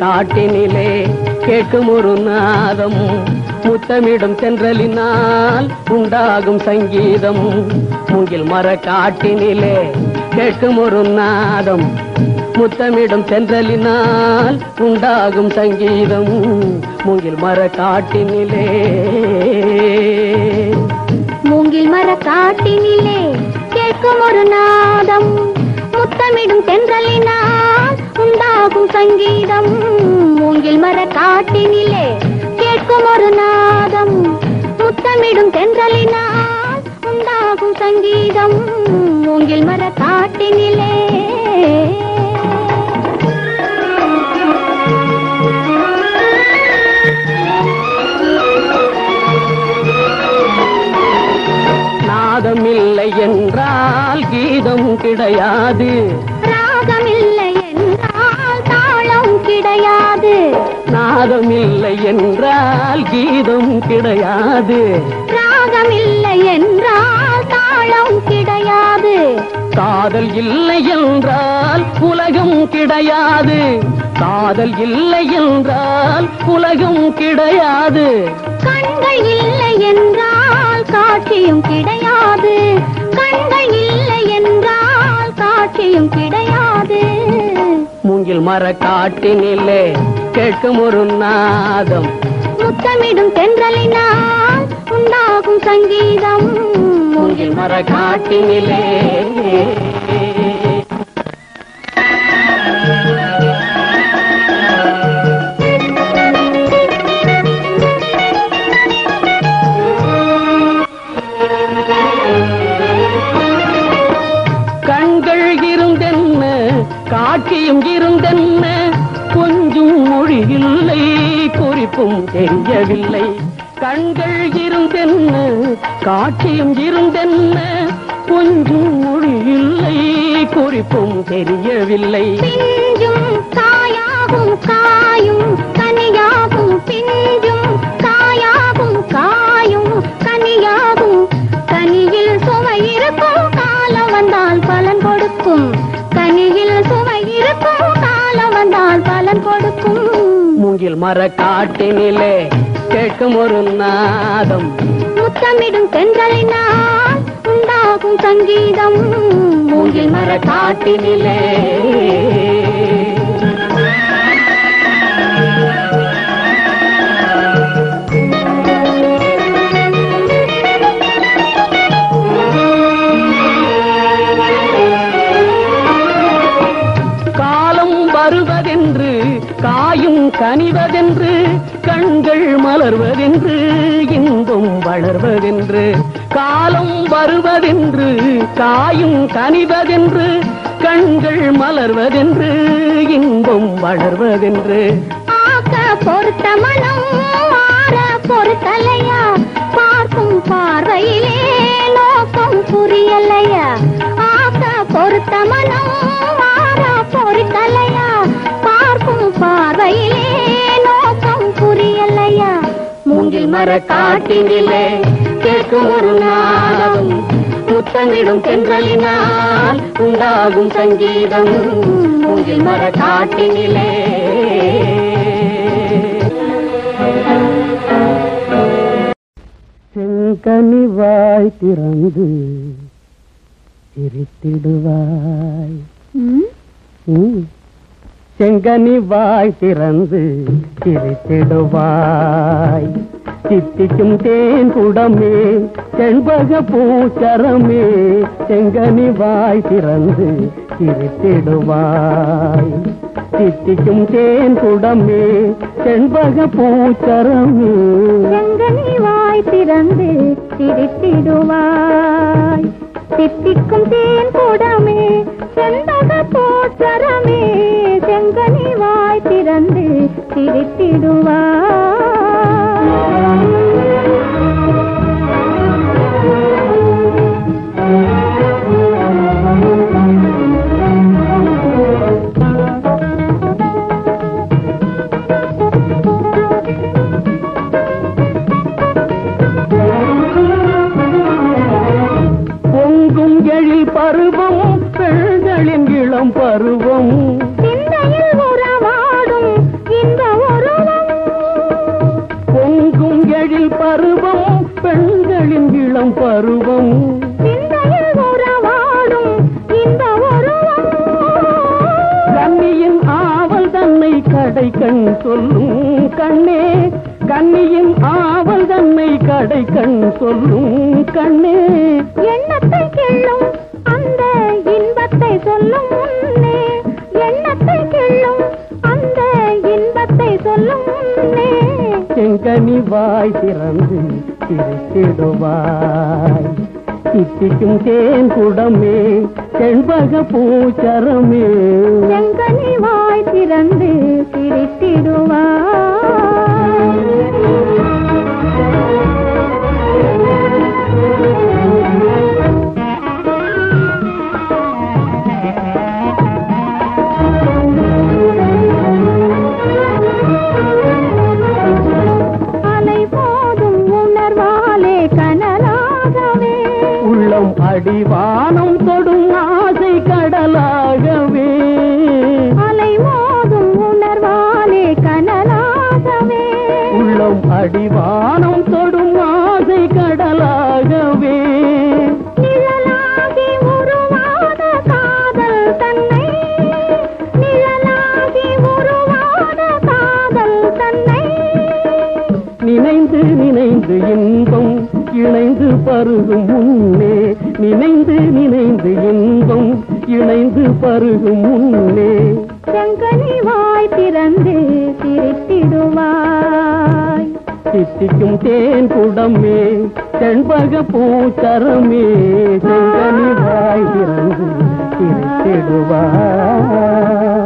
காட்டினிலே கேட்கும் ஒரு நாதம் முத்தமிடும் தென்றலினால் உண்டாகும் சங்கீதம் மூங்கில் மர காட்டினிலே கேட்கும் ஒரு நாதம் முத்தமிடும் தென்றலினால் உண்டாகும் சங்கீதம் மூங்கில் மர காட்டினிலே மூங்கில் மர காட்டினிலே கேட்கும் ஒரு நாதம் முத்தமிடும் தென்றலினால் உண்டாகும் சங்கீதம் மூங்கில் மர காட்டினிலே கேட்கும் ஒரு நாதம் முத்தமிடும் தென்றலினால் உண்டாகும் சங்கீதம் மூங்கில் மர காட்டினிலே நாதம் இல்லை என்றால் கீதம் கிடையாது ராகமில்லை என்றால் தாளம் கிடையாது நாதம் இல்லை என்றால் கீதம் கிடையாது ராகமில்லை என்றால் தாளம் கிடையாது காதல் இல்லை என்றால் உலகம் கிடையாது காதல் இல்லை என்றால் உலகம் கிடையாது கண்கள் இல்லை என்றால் காட்சியும் கிடையாது கண்கள் இல்லை என்றால் காட்சியும் கிடையாது மூங்கில் மர காட்டினிலே கேட்கும் ஒரு நாதம் முத்தமிடும் தென்றலினால் உண்டாகும் சங்கீதம் மூங்கில் மர காட்டினிலே கண்கள் இருந்தென்ன காட்சியும் இருந்தென்ன கொஞ்சம் மொழி இல்லை குறிப்பும் தெரியவில்லை கண்கள் இருந்தென்ன காட்சியும் இருந்தென்ன கொஞ்சம் மொழி இல்லை குறிப்பும் தெரியவில்லை பிஞ்சும் காயாகும் காயும் கனியாகும் பிஞ்சும் காயாகும் காயும் கனியாகும் கனியில் சுவை இருக்கும் காலம் வந்தால் பலன் கொடுக்கும் கனியில் சுவை இருக்கும் காலம் வந்தால் பலன் கொடுக்கும் மூங்கில் மர காட்டினிலே கேட்கும் ஒரு நாதம் முத்தமிடும் தென்றலினால் உண்டாகும் சங்கீதம் மூங்கில் மர காட்டினிலே காலம் வருவதென்று காயும் கனிவதென்று கண்கள் மலர்வதென்று இன்பம் வளர்வதென்று காலம் வருவதென்று காயும் கனிவதென்று கண்கள் மலர்வதென்று இன்பம் வளர்வதென்று ஆக்க பொறுத்த மனம் மாற பொறுத்தலையா பார்க்கும் பார்வையிலே நோக்கம் புரியலையா ஆக்க பொறுத்த மனம் மாற பொறுத்தலையா பார்க்கும் பார்வையிலே நோக்கம் புரியலையா மூங்கில் மர காட்டினிலே கேட்கும் ஒரு நாதம் முத்தமிடும் தென்றலினால் உண்டாகும் சங்கீதம் மூங்கில் மர காட்டினிலே செங்கனி வாய் திறந்து சிரித்திடுவாய் ம். செங்கனி வாய் திறந்து சிரித்திடுவாய் சித்திக்கும் தேன் குடமே செண்பக பூச்சரமே செங்கனி வாய் திறந்து சிரித்திடுவாய் சித்திக்கும் தேன் குடமே செண்பக பூச்சரமே செங்கனி வாய் திறந்து சிரித்திடுவாய் சித்திக்கும் தேன் கூடமே செண்பக போற்றரமே செங்கனி வாய் திறந்து சிரித்திடுவாய் பொங்கும் எழில் பருவம் பெண்களின் இளம் பருவம் சிந்தையில் உறவாடும் இளம் பருவம் சிந்தையில் உறவாடும் இன்ப உருவம் கன்னியின் ஆவல் தன்னை கடை கண் சொல்லும் கண்ணே கன்னியின் ஆவல் தன்னை கடை கண் சொல்லும் கண்ணே எண்ணத்தை கிள்ளும் அந்த இன்பத்தை சொல்லும் முன்னே எண்ணத்தை கிள்ளும் அந்த இன்பத்தை சொல்லும் முன்னே செங்கனி வாய் திறந்து சிரித்திடுவாய் சித்திக்கும் தேன் குடமே செண்பக பூச்சரமே செங்கனி வாய் திறந்து அலை போதும் உணர்வாலே கனலாகவே உள்ளம் அடிவானம் தொடும் ஆசை கடலாகவே அலை மோதும் உணர்வாலே கனலாகவே உள்ளம் அடிவானம் தொடும் ஆசை கடலாகவே நிழலாகி உருவாத காதல் தன்னை நிழலாகி உருவாத காதல் தன்னை நினைந்து நினைந்து இன்பம் இணைந்து பருகும் முன்னே நினைந்து நினைந்து இன்பம் இணைந்து பருகும் முன்னே செங்கனி வாய் திறந்து சிரித்திடுவாய் சித்திக்கும் தேன் குடமே செண்பக பூச்சரமே செங்கனி வாய் திறந்து சிரித்திடுவாய்